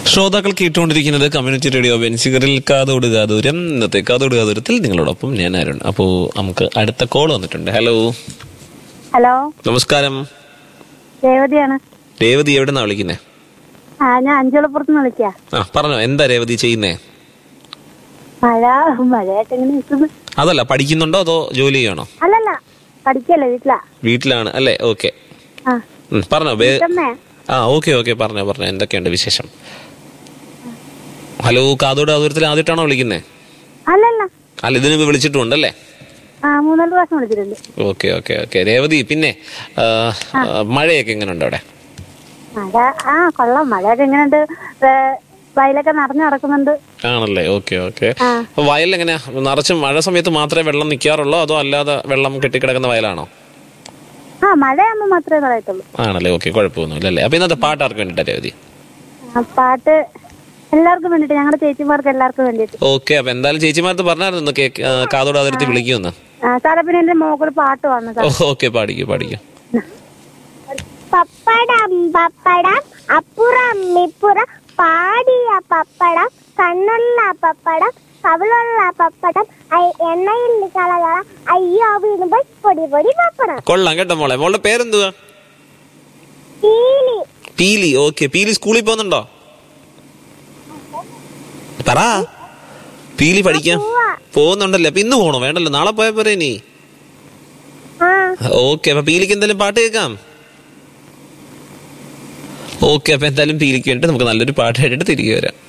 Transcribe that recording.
ശ്രോതാക്കൾ കേട്ടുകൊണ്ടിരിക്കുന്നത് community radio ബെൻസിഗറിൽ കാതോട് കാതൂരം ഇന്നത്തെ കാതോട് കാതൂരത്തിൽ നിങ്ങളോടൊപ്പം ഞാൻ അരുൺ അപ്പോ നമുക്ക് അടുത്ത കോൾ വന്നിട്ടുണ്ട് ഹലോ ഹലോ നമസ്കാരം രേവതിയാണ് രേവതി എവിടെന്നാ വിളിക്കുന്നേ ആ ഞാൻ അഞ്ചുളപ്പുറത്ത് നിന്ന് വിളിക്കാ ആ പറഞ്ഞോ എന്താ രേവതി ചെയ്യുന്നേ മഴ മഴയായിട്ട് ഇങ്ങനെ നിൽക്കുന്നു അതല്ല പഠിക്കുന്നുണ്ടോ അതോ ജോലി ചെയ്യണോ അല്ലല്ല പഠിക്കല്ലേ വീട്ടിലാ വീട്ടിലാണ് അല്ലേ ഓക്കെ ആ പറഞ്ഞോ ബേ വീട്ടമ്മേ ആ ഓക്കെ ഓക്കെ പറഞ്ഞോ പറഞ്ഞോ എന്തൊക്കെയുണ്ട് വിശേഷം ഹലോ കാതോട് കാതൂരത്തിൽ ആദ്യമായിട്ടാണോ വിളിക്കുന്നേ അല്ലല്ല അല്ല ഇതിന് മുമ്പ് വിളിച്ചിട്ടുണ്ടല്ലേ ആ മൂന്നാല് പ്രാവശ്യം വിളിച്ചിട്ടുണ്ട് ഓക്കെ ഓക്കെ ഓക്കെ രേവതി പിന്നെ ആ, ആ, മഴയൊക്കെ എങ്ങനെയുണ്ട് അവിടെ മഴ ആ കൊള്ളാം മഴയൊക്കെ എങ്ങനെയുണ്ട് ഏ, വയലൊക്കെ നിറഞ്ഞു നടക്കുന്നുണ്ട് ആണല്ലേ ഓക്കെ ഓക്കെ ആ. അപ്പൊ വയലിൽ എങ്ങനെയാ നിറച്ചും മഴ സമയത്ത് മാത്രമേ വെള്ളം നിൽക്കാറുള്ളൂ അതോ അല്ലാതെ വെള്ളം കെട്ടിക്കിടക്കുന്ന വയലാണോ ആ മഴയാകുമ്പോൾ മാത്രമേ പറയത്തുള്ളൂ ആണല്ലേ ഓക്കെ കുഴപ്പമൊന്നുമില്ല അല്ലേ അപ്പൊ ഇന്നത്തെ പാട്ട് ആർക്ക് വേണ്ടിയിട്ടാ രേവതി ആ, പാട്ട് എല്ലാവർക്കും വേണ്ടിയിട്ട് ഞങ്ങളുടെ ചേച്ചിമാർക്ക് എല്ലാവർക്കും വേണ്ടിയിട്ട് ഓക്കെ അപ്പൊ എന്തായാലും ചേച്ചിമാരത്ത് പറഞ്ഞായിരുന്നു കേക്ക് ആ, കാതോട് അതിർത്തി വിളിക്കുമെന്ന് ആ, സാറേ പിന്നെ എന്റെ മോക്കൊരു പാട്ട് വന്നു സാർ ഓക്കെ പാടിക്കൂ പാടിക്കൂ പപ്പടം പപ്പടം അപ്പുറം ഇപ്പുറം പാടിയ പപ്പടം കണ്ണുള്ള പപ്പടം കവിളുള്ള പപ്പടം ഐ- എണ്ണയിൽ കളകള അയ്യോ വീണുപോയി പൊടി പൊടി പപ്പടം കൊള്ളാം കേട്ടോ മോളെ മോളുടെ പേരെന്തുവാ പീലി പീലി ഓക്കെ പീലി സ്കൂളിൽ പോകുന്നുണ്ടോ പറ പീലി പഠിക്കാം പോകുന്നുണ്ടല്ലേ അപ്പൊ ഇന്ന് പോണോ വേണ്ടല്ലോ നാളെ പോയാ പോരെ ഇനി ആ ഓക്കെ അപ്പൊ പീലിക്ക് എന്തായാലും പാട്ട് കേൾക്കാം ഓക്കെ അപ്പൊ എന്തായാലും പീലിക്ക് വേണ്ടിട്ട് നമുക്ക് നല്ലൊരു പാട്ട് കേട്ടിട്ട് തിരികെ വരാം